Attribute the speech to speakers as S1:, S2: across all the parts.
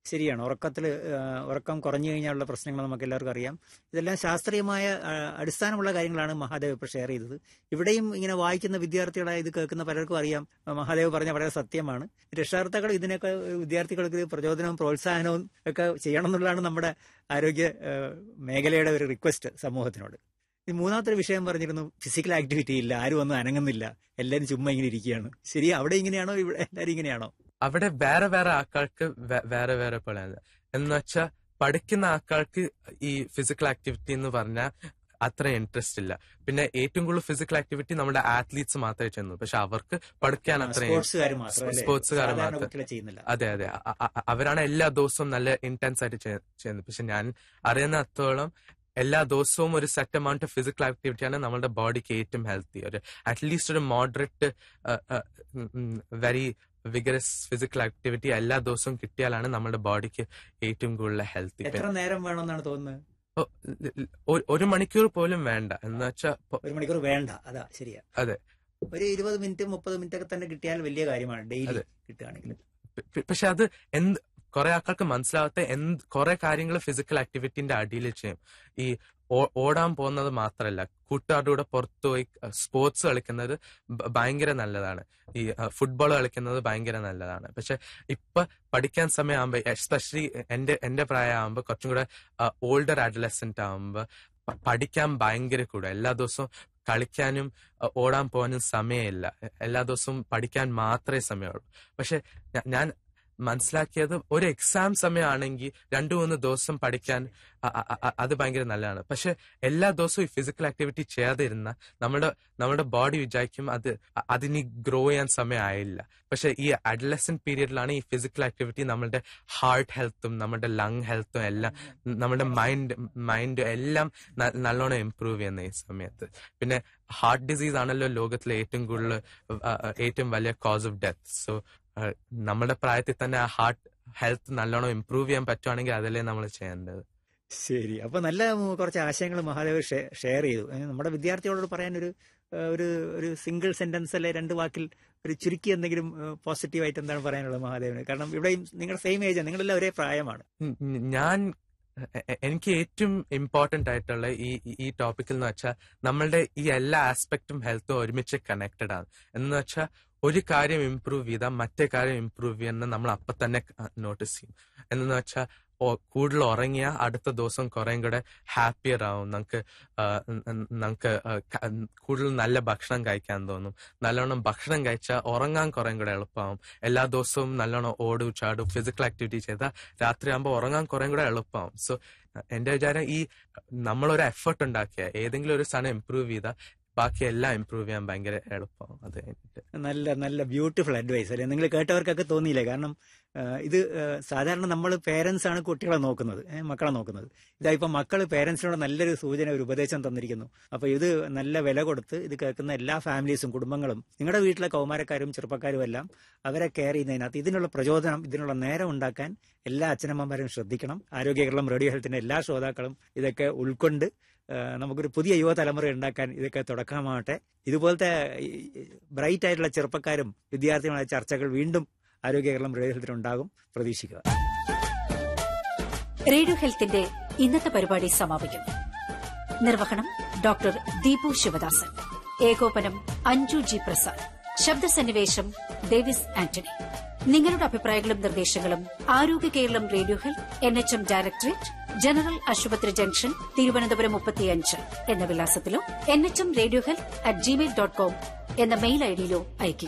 S1: ശരിയാണ് ഉറക്കത്തിൽ ഉറക്കം കുറഞ്ഞു കഴിഞ്ഞാലുള്ള പ്രശ്നങ്ങൾ നമുക്ക് എല്ലാവർക്കും അറിയാം ഇതെല്ലാം ശാസ്ത്രീയമായ ആ, അടിസ്ഥാനമുള്ള കാര്യങ്ങളാണ് മഹാദേവ് ഇപ്പോൾ ഷെയർ ചെയ്തത് ഇവിടെയും ഇങ്ങനെ വായിക്കുന്ന വിദ്യാർത്ഥികളെ ഇത് കേൾക്കുന്ന പലർക്കും അറിയാം ആ, മഹാദേവ് പറഞ്ഞ വളരെ സത്യമാണ് രക്ഷകർത്താക്കൾ ഇതിനൊക്കെ വിദ്യാർത്ഥികൾക്ക് പ്രചോദനവും പ്രോത്സാഹനവും ഒക്കെ ചെയ്യണം എന്നുള്ളതാണ് നമ്മുടെ ആരോഗ്യ ആ, മേഖലയുടെ ഒരു റിക്വസ്റ്റ് സമൂഹത്തിനോട് ഈ മൂന്നാമത്തെ വിഷയം പറഞ്ഞിരുന്നു ഫിസിക്കൽ ആക്ടിവിറ്റി ഇല്ല ആരും ഒന്നും അനങ്ങുന്നില്ല എല്ലാവരും ചുമ്മാ ഇങ്ങനെ ഇരിക്കുകയാണ് ശരി അവിടെ ഇങ്ങനെയാണോ ഇവിടെ എല്ലാവരും ഇങ്ങനെയാണോ
S2: അവിടെ വേറെ വേറെ ആൾക്കാർക്ക് വേ- വേറെ വേറെ പോലെയാണ് എന്ന് വെച്ചാൽ പഠിക്കുന്ന ആൾക്കാർക്ക് ഈ ഫിസിക്കൽ ആക്ടിവിറ്റി എന്ന് പറഞ്ഞാൽ അത്ര ഇൻട്രസ്റ്റ് ഇല്ല പിന്നെ ഏറ്റവും കൂടുതൽ ഫിസിക്കൽ ആക്ടിവിറ്റി നമ്മുടെ ആത്ലീറ്റ്സ് മാത്രമേ ചെയ്യുന്നു പക്ഷെ അവർക്ക് പഠിക്കാൻ അത്ര
S1: സ്പോർട്സുകാർ മാത്രം അല്ലേ?
S2: സ്പോർട്സുകാർ
S1: സാധാരണ
S2: മാത്രം
S1: കുട്ടികളെ ചെയ്യുന്നില്ല
S2: അതെ അതെ അ- അ- അ- അവരാണ് എല്ലാ ദിവസവും നല്ല ഇന്റൻസ് ആയിട്ട് ചെയ്യ- ചെയ്യുന്നത് പക്ഷെ ഞാൻ അറിയുന്നിടത്തോളം എല്ലാ ദിവസവും ഒരു സെറ്റ് എമൗണ്ട് ഫിസിക്കൽ ആക്ടിവിറ്റിയാണ് നമ്മുടെ ബോഡിക്ക് ഏറ്റവും ഹെൽത്തി ഒരു അറ്റ്ലീസ്റ്റ് ഒരു moderate very vigorous physical activity എല്ലാ ദിവസവും കിട്ടിയാലാണ് നമ്മുടെ ബോഡിക്ക് ഏറ്റവും കൂടുതൽ ഹെൽത്തി
S1: എത്ര നേരം വേണമെന്നാണ് തോന്നുന്നത്
S2: ഒരു മണിക്കൂർ പോലും വേണ്ട എന്ന് വെച്ചാൽ
S1: ഒരു മണിക്കൂർ വേണ്ട അതാ ശരിയാ
S2: അതെ.
S1: ഒരു ഇരുപത് മിനിറ്റ് മുപ്പത് മിനിറ്റ് ഒക്കെ തന്നെ കിട്ടിയാൽ വലിയ കാര്യമാണ് ഡെയിലി
S2: അതെ.
S1: കിട്ടുകയാണെങ്കിൽ
S2: പ- പക്ഷെ അത് എന്ത് കുറെ ആൾക്കാർക്ക് മനസ്സിലാവാത്ത എന്ത് കുറെ കാര്യങ്ങൾ ഫിസിക്കൽ ആക്ടിവിറ്റിന്റെ അടിയിൽ ചെയ്യും ഈ ഓ- ഓടാൻ പോകുന്നത് മാത്രമല്ല കൂട്ടുകാരുടെ കൂടെ പുറത്തു പോയി സ്പോർട്സ് കളിക്കുന്നത് ഭ- ഭയങ്കര നല്ലതാണ് ഈ ഫുട്ബോൾ കളിക്കുന്നത് ഭയങ്കര നല്ലതാണ് പക്ഷെ ഇപ്പൊ പഠിക്കാൻ സമയമാകുമ്പോ എസ്പെഷ്യലി എന്റെ എന്റെ പ്രായമാകുമ്പോ കുറച്ചും കൂടെ ഓൾഡർ അഡലസെന്റ് ആകുമ്പോ പ- പഠിക്കാൻ ഭയങ്കര കൂടും എല്ലാ ദിവസവും കളിക്കാനും അഹ് ഓടാൻ പോകാനും സമയമില്ല എല്ലാ ദിവസവും പഠിക്കാൻ മാത്രമേ സമയമുള്ളൂ പക്ഷെ ഞ- ഞാൻ മനസ്സിലാക്കിയത് ഒരു എക്സാം സമയമാണെങ്കിൽ രണ്ടു മൂന്ന് ദിവസം പഠിക്കാൻ അ- അ- അ- അത് ഭയങ്കര നല്ലതാണ് പക്ഷെ എല്ലാ ദിവസവും ഈ ഫിസിക്കൽ ആക്ടിവിറ്റി ചെയ്യാതിരുന്ന നമ്മുടെ നമ്മുടെ ബോഡി വിചാരിക്കും അത് അ- അതിനി ഗ്രോ ചെയ്യാൻ സമയമായില്ല പക്ഷെ ഈ അഡലസൻ പീരീഡിലാണ് ഈ ഫിസിക്കൽ ആക്ടിവിറ്റി നമ്മുടെ ഹാർട്ട് ഹെൽത്തും നമ്മുടെ ലങ് ഹെൽത്തും എല്ലാം നമ്മുടെ മൈൻഡ് മൈൻഡ് എല്ലാം ന- നല്ലോണം ഇമ്പ്രൂവ് ചെയ്യുന്ന ഈ സമയത്ത് പിന്നെ ഹാർട്ട് ഡിസീസ് ആണല്ലോ ലോകത്തിലെ ഏറ്റവും കൂടുതൽ അഹ് അഹ് ഏറ്റവും വലിയ കോസ് ഓഫ് ഡെത്ത് സോ നമ്മുടെ പ്രായത്തിൽ തന്നെ ആ ഹാർട്ട് ഹെൽത്ത് നല്ലോണം ഇമ്പ്രൂവ് ചെയ്യാൻ പറ്റുവാണെങ്കിൽ അതല്ലേ നമ്മൾ ചെയ്യേണ്ടത്
S1: ശരി അപ്പൊ നല്ല ഉം, കുറച്ച് ആശയങ്ങൾ മഹാദേവ് ഷെ- ഷെയർ ചെയ്തു ഏ, നമ്മുടെ വിദ്യാർത്ഥികളോട് പറയാൻ ഒരു ഏ, ഒരു ഒരു സിംഗിൾ സെന്റൻസ് അല്ലെ രണ്ട് വാക്കിൽ ഒരു ചുരുക്കി എന്തെങ്കിലും പോസിറ്റീവായിട്ട് എന്താണ് പറയാനുള്ളത് മഹാദേവിന് കാരണം ഇവിടെയും നിങ്ങളുടെ സെയിം ഏജ് നിങ്ങളെല്ലാം ഒരേ പ്രായമാണ്
S2: ഉം, ഉം, ഞാൻ എ- എ- എനിക്ക് ഏറ്റവും ഇമ്പോർട്ടന്റ് ആയിട്ടുള്ള ഈ ഈ- ഈ ടോപ്പിക്കിൽ എന്ന് വെച്ചാൽ നമ്മളുടെ ഈ എല്ലാ ആസ്പെക്റ്റും ഹെൽത്തും ഒരുമിച്ച് കണക്റ്റഡ് ആണ് എന്ന് വെച്ചാൽ ഒരു കാര്യം ഇമ്പ്രൂവ് ചെയ്താൽ മറ്റേ കാര്യം ഇമ്പ്രൂവ് ചെയ്യുന്ന നമ്മൾ അപ്പൊ തന്നെ നോട്ടീസ് ചെയ്യും എന്ന് വെച്ചാൽ കൂടുതൽ ഉറങ്ങിയ അടുത്ത ദിവസം കുറേം കൂടെ ഹാപ്പിയർ ആവും നമുക്ക് നമുക്ക് കൂടുതൽ നല്ല ഭക്ഷണം കഴിക്കാൻ തോന്നും നല്ലോണം ഭക്ഷണം കഴിച്ചാൽ ഉറങ്ങാൻ കുറേം കൂടെ എളുപ്പമാവും എല്ലാ ദിവസവും നല്ലോണം ഓടും ചാടും ഫിസിക്കൽ ആക്ടിവിറ്റി ചെയ്താൽ രാത്രിയാകുമ്പോൾ ഉറങ്ങാൻ കുറേം കൂടെ എളുപ്പമാവും സോ എന്റെ വിചാരം ഈ നമ്മളൊരു എഫേർട്ട് ഉണ്ടാക്കിയ ഏതെങ്കിലും ഒരു സാധനം ഇമ്പ്രൂവ് ചെയ്താൽ ബാക്കി എല്ലാം ഇമ്പ്രൂവ് ചെയ്യാൻ ഭയങ്കര എളുപ്പമാവും അത് കഴിഞ്ഞിട്ട്
S1: നല്ല നല്ല ബ്യൂട്ടിഫുൾ അഡ്വൈസ് അല്ലെ നിങ്ങൾ കേട്ടവർക്കൊക്കെ തോന്നിയില്ലേ കാരണം ആ, ഇത് ആ, സാധാരണ നമ്മൾ പേരൻസ് ആണ് കുട്ടികളെ നോക്കുന്നത് ഏ, മക്കളെ നോക്കുന്നത് ഇതാ ഇപ്പൊ മക്കൾ പേരൻസിനോട് നല്ലൊരു സൂചന ഒരു ഉപദേശം തന്നിരിക്കുന്നു അപ്പൊ ഇത് നല്ല വില കൊടുത്ത് ഇത് കേൾക്കുന്ന എല്ലാ ഫാമിലീസും കുടുംബങ്ങളും നിങ്ങളുടെ വീട്ടിലെ കൗമാരക്കാരും ചെറുപ്പക്കാരും എല്ലാം അവരെ കെയർ ചെയ്യുന്നതിനകത്ത് ഇതിനുള്ള പ്രചോദനം ഇതിനുള്ള നേരം ഉണ്ടാക്കാൻ എല്ലാ അച്ഛനമ്മമാരും ശ്രദ്ധിക്കണം ആരോഗ്യ കേരളം റേഡിയോ ഹെൽത്തിന്റെ എല്ലാ ശ്രോതാക്കളും ഇതൊക്കെ ഉൾക്കൊണ്ട് ആ, നമുക്കൊരു പുതിയ യുവതലമുറ ഉണ്ടാക്കാൻ ഇതൊക്കെ തുടക്കമാവട്ടെ ഇതുപോലത്തെ ബ്രൈറ്റ് ആയിട്ടുള്ള ചെറുപ്പക്കാരും വിദ്യാർത്ഥികളുമായ ചർച്ചകൾ വീണ്ടും ആരോഗ്യ കേരളം റേഡിയോ ഹെൽത്തിൽ ഉണ്ടാകും പ്രതീക്ഷിക്കുക
S3: റേഡിയോ ഹെൽത്തിന്റെ ഇന്നത്തെ പരിപാടി സമാപിക്കുന്നു നിർവഹണം ഡോക്ടർ ദീപു ശിവദാസൻ ഏകോപനം അഞ്ജു ജി പ്രസാദ് ശബ്ദസന്നിവേശം ഡേവിസ് ആന്റണി നിങ്ങളുടെ അഭിപ്രായങ്ങളും നിർദ്ദേശങ്ങളും Arogya Keralam radio health N H M directorate general ആശുപത്രി ജംഗ്ഷൻ തിരുവനന്തപുരം മുപ്പത്തിയഞ്ച് എന്ന വിലാസത്തിലോ N H M radio health at gmail dot com എന്ന മെയിൽ ഐഡിയിലോ അയയ്ക്കുക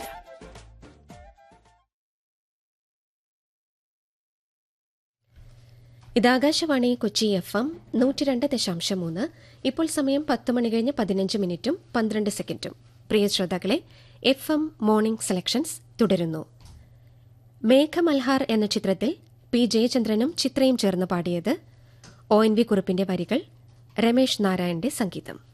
S4: ഇത് ആകാശവാണി കൊച്ചി എഫ് എം നൂറ്റി രണ്ട് ദശാംശം മൂന്ന് ഇപ്പോൾ സമയം പത്ത് മണി കഴിഞ്ഞ് പതിനഞ്ച് മിനിറ്റും പന്ത്രണ്ട് സെക്കൻഡും പ്രിയ ശ്രോതാക്കളെ എഫ് എം മോർണിംഗ് സെലക്ഷൻസ് തുടരുന്നു മേഘമൽഹാർ എന്ന ചിത്രത്തിൽ പി ജയചന്ദ്രനും ചിത്രയും ചേർന്ന് പാടിയത് ഒ എൻ വി കുറുപ്പിന്റെ വരികൾ രമേശ് നാരായണന്റെ സംഗീതം